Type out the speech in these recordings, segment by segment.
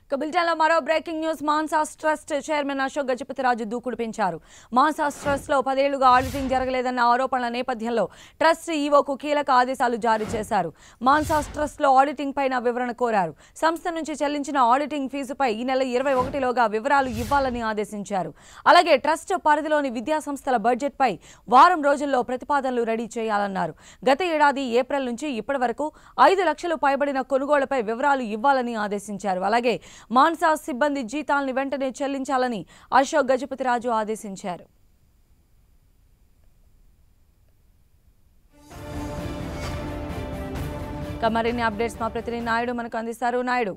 ఇక బులెటిన్లో మరో breaking news Mansas trust chairman Ashok Gajapathiraju దూకుడు పెంచారు మాన్సాస్ ట్రస్ట్ లో పదేళ్లుగా ఆడిటింగ్ జరగలేదన్న ఆరోపణల నేపథ్యంలో ట్రస్ట్ ఈవోకు కీలక ఆదేశాలు జారీ చేశారు మాన్సాస్ ట్రస్ట్ లో ఆడిటింగ్ పైన వివరణ కోరారు సంస్థ నుంచి చెల్లించిన ఆడిటింగ్ ఫీజుపై ఈ నెల ఇరవై ఒకటిలోగా వివరాలు ఇవ్వాలని ఆదేశించారు అలాగే ట్రస్ట్ పరిధిలోని విద్యా సంస్థల బడ్జెట్ పై వారం రోజుల్లో ప్రతిపాదనలు రెడీ చేయాలన్నారు గత ఏడాది ఏప్రిల్ నుంచి ఇప్పటి వరకు ఐదు లక్షలు పైబడిన కొనుగోళ్లపై వివరాలు ఇవ్వాలని ఆదేశించారు అలాగే మాన్సా సిబ్బంది జీతాలను వెంటనే చెల్లించాలని అశోక్ గజపతిరాజు ఆదేశించారు ఇక మరిన్ని అప్డేట్స్ మా ప్రతినిధి నాయుడు మనకు అందిస్తారు నాయుడు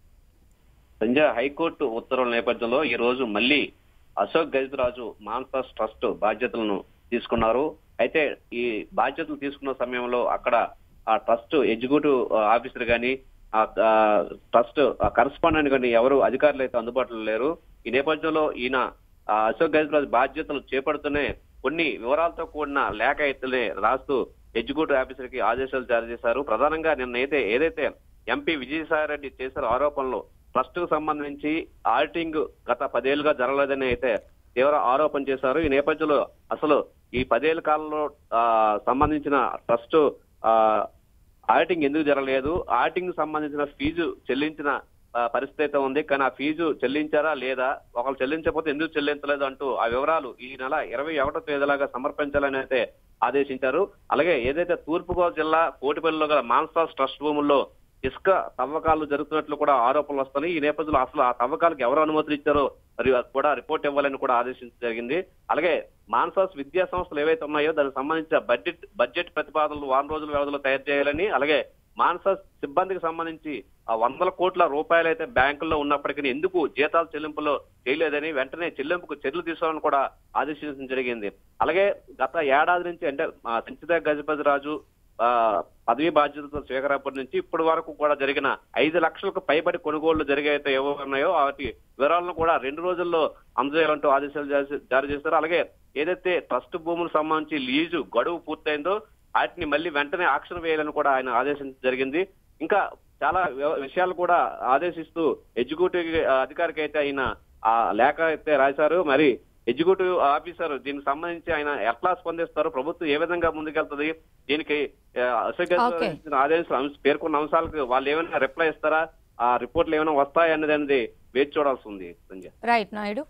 సంజయ్ హైకోర్టు ఉత్తర్వుల నేపథ్యంలో ఈ రోజు మళ్ళీ అశోక్ గజరాజు మాన్సాస్ ట్రస్ట్ బాధ్యతలను తీసుకున్నారు అయితే ఈ బాధ్యతలు తీసుకున్న సమయంలో అక్కడ ఆ ట్రస్ట్ ఎగ్జిక్యూటివ్ ఆఫీసర్ గాని ఆ ట్రస్ట్ కరస్పాండెంట్ గాని ఎవరు అధికారులు అయితే అందుబాటులో లేరు ఈ నేపథ్యంలో ఈయన ఆ అశోక్ గజరాజు బాధ్యతలు చేపడుతూనే కొన్ని వివరాలతో కూడిన లేఖ అయితే రాస్తూ ఎగ్జిక్యూటివ్ ఆఫీసర్ కి ఆదేశాలు జారీ చేశారు ప్రధానంగా నిన్న అయితే ఏదైతే ఎంపీ విజయసాయి రెడ్డి చేసిన ఆరోపణలు ట్రస్ట్ కు సంబంధించి ఆడిటింగ్ గత పదేళ్లుగా జరగలేదని అయితే తీవ్ర ఆరోపణ చేశారు ఈ నేపథ్యంలో అసలు ఈ పదేళ్ల కాలంలో ఆ, సంబంధించిన ట్రస్ట్ ఆ, ఆడిటింగ్ ఎందుకు జరగలేదు ఆడిటింగ్ సంబంధించిన ఫీజు చెల్లించిన ఆ, పరిస్థితి అయితే ఉంది కానీ ఆ ఫీజు చెల్లించారా లేదా ఒకళ్ళు చెల్లించకపోతే ఎందుకు చెల్లించలేదు అంటూ ఆ వివరాలు ఈ నెల ఇరవై ఒకటో తేదీలాగా సమర్పించాలని అయితే ఆదేశించారు అలాగే ఏదైతే తూర్పుగోదావరి జిల్లా కోటిపల్లిలో గల మాన్సాస్ ట్రస్ట్ భూముల్లో ఇసుక తవ్వకాలు జరుగుతున్నట్లు కూడా ఆరోపణలు వస్తున్నాయి ఈ నేపథ్యంలో అసలు ఆ తవ్వకాలకు ఎవరు అనుమతులు ఇచ్చారో మరి కూడా రిపోర్ట్ ఇవ్వాలని కూడా ఆదేశించడం జరిగింది అలాగే మాన్సాస్ విద్యా సంస్థలు ఏవైతే ఉన్నాయో దానికి సంబంధించిన బడ్జెట్ బడ్జెట్ ప్రతిపాదనలు వారం రోజుల వ్యవధిలో తయారు చేయాలని అలాగే మాన్సాస్ సిబ్బందికి సంబంధించి ఆ వందల కోట్ల రూపాయలు అయితే బ్యాంకుల్లో ఉన్నప్పటికీ ఎందుకు జీతాల చెల్లింపులో చేయలేదని వెంటనే చెల్లింపుకు చర్యలు తీసుకోవాలని కూడా ఆదేశించడం జరిగింది అలాగే గత ఏడాది నుంచి అంటే ఆ, సంచిత గజపతి రాజు ఆ, పదవి బాధ్యతలతో స్వీకారప్పటి నుంచి ఇప్పటి వరకు కూడా జరిగిన ఐదు లక్షలకు పైబడి కొనుగోళ్లు జరిగైతే ఏవో ఉన్నాయో వాటి వివరాలను కూడా రెండు రోజుల్లో అందజేయాలంటూ ఆదేశాలు జారీ- జారీ చేశారు అలాగే ఏదైతే ట్రస్ట్ భూములకు సంబంధించి లీజు గడువు పూర్తయిందో వాటిని మళ్ళీ వెంటనే ఆక్షన్ వేయాలని కూడా ఆయన ఆదేశించడం జరిగింది ఇంకా చాలా వి- విషయాలు కూడా ఆదేశిస్తూ ఎగ్జిక్యూటివ్ అధికారికి అయితే ఆయన ఆ లేఖ అయితే రాశారు మరి ఎగ్జిక్యూటివ్ ఆఫీసర్ దీనికి సంబంధించి ఆయన ఎట్లా స్పందిస్తారు ప్రభుత్వం ఏ విధంగా ముందుకెళ్తుంది దీనికి ఆ, అశోక్ గెహ్లోట్ Okay. ఇచ్చిన ఆదేశాలు అంశ- పేర్కొన్న అంశాలకు వాళ్ళు ఏమైనా రిప్లై ఇస్తారా ఆ రిపోర్ట్లు ఏమైనా వస్తాయా అనేది అనేది వేచి చూడాల్సి ఉంది సంజయ్ రైట్ నాయుడు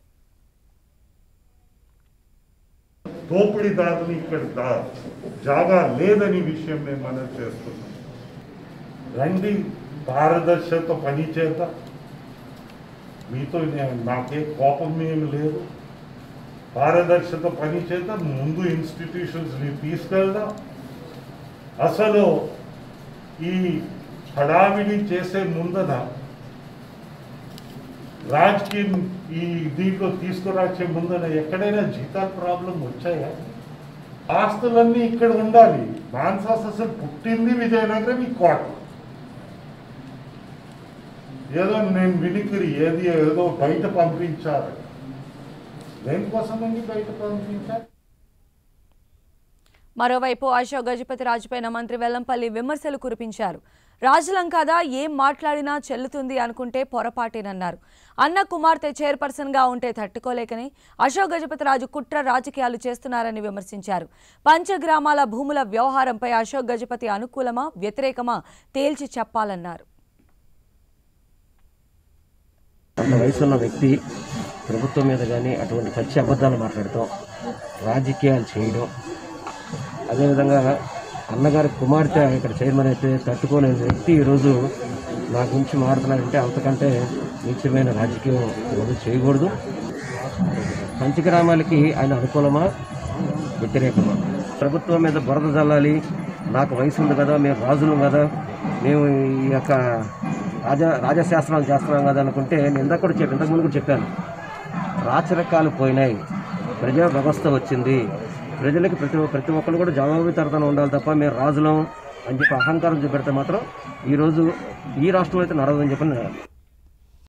దోపిడీదారులు ఇక్కడ దా- జాగా లేదని విషయం మేము మనం చేస్తున్నాం రండి పారదర్శకత పని చేద్దాం మీతో నేను నాకే కోపం ఏమి లేదు పారదర్శకత పని చేద్దాం ముందు ఇన్స్టిట్యూషన్స్ని తీసుకెళ్దాం అసలు ఈ హడావిడి చేసే ముందన రాజకీయం ఈ దీంట్లో తీసుకురాచే ముందన ఎక్కడైనా జీతాల ప్రాబ్లం వచ్చాయా ఆస్తులన్నీ ఇక్కడ ఉండాలి మాన్సాస్ అసలు పుట్టింది విజయనగరం ఈ కోట ఏదో నేను వినికిరి ఏది ఏదో బయట పంపించారు దేనికోసమండి బయట పంపించారు మరోవైపు అశోక్ గజపతి రాజుపైన మంత్రి వెల్లంపల్లి విమర్శలు కురిపించారు రాజులం కదా ఏం మాట్లాడినా చెల్లుతుంది అనుకుంటే పొరపాటేనన్నారు అన్న కుమార్తె చైర్పర్సన్ గా ఉంటే తట్టుకోలేకని అశోక్ గజపతి రాజు కుట్ర రాజకీయాలు చేస్తున్నారని విమర్శించారు పంచగ్రామాల భూముల వ్యవహారంపై అశోక్ గజపతి అనుకూలమా వ్యతిరేకమా తేల్చి చెప్పాలన్నారు అంత వయసున్న వ్యక్తి ప్రభుత్వం మీద కానీ అటువంటి పచ్చి అబద్ధాలు మాట్లాడటం రాజకీయాలు చేయడం అదేవిధంగా అన్నగారి కుమార్తె ఇక్కడ చైర్మన్ అయితే తట్టుకోలేని వ్యక్తి ఈరోజు నా గురించి మాట్లాడుతున్నాడంటే అంతకంటే నీచమైన రాజకీయం ఈరోజు చేయకూడదు పంచగ్రామాలకి ఆయన అనుకూలమా వ్యతిరేకమా ప్రభుత్వం మీద బురద జల్లాలి నాకు వయసు ఉంది కదా మేము రాజులం కదా మేము ఈ యొక్క రాజా రాజశాస్త్రాలు చేస్తున్నాం కదా అనుకుంటే నేను ఇందాక కూడా చెప్పాను ఇంతకు ముందు కూడా చెప్పాను రాచరికాలు పోయినాయి ప్రజా వ్యవస్థ వచ్చింది ప్రజలకి ప్రతి ప్రతి ఒక్కరు కూడా జవాబుదారితనం ఉండాలి తప్ప మేము రాజులం అని చెప్పి అహంకారం చూపెడితే మాత్రం ఈరోజు ఈ రాష్ట్రంలో అయితే నడదని చెప్పి నేను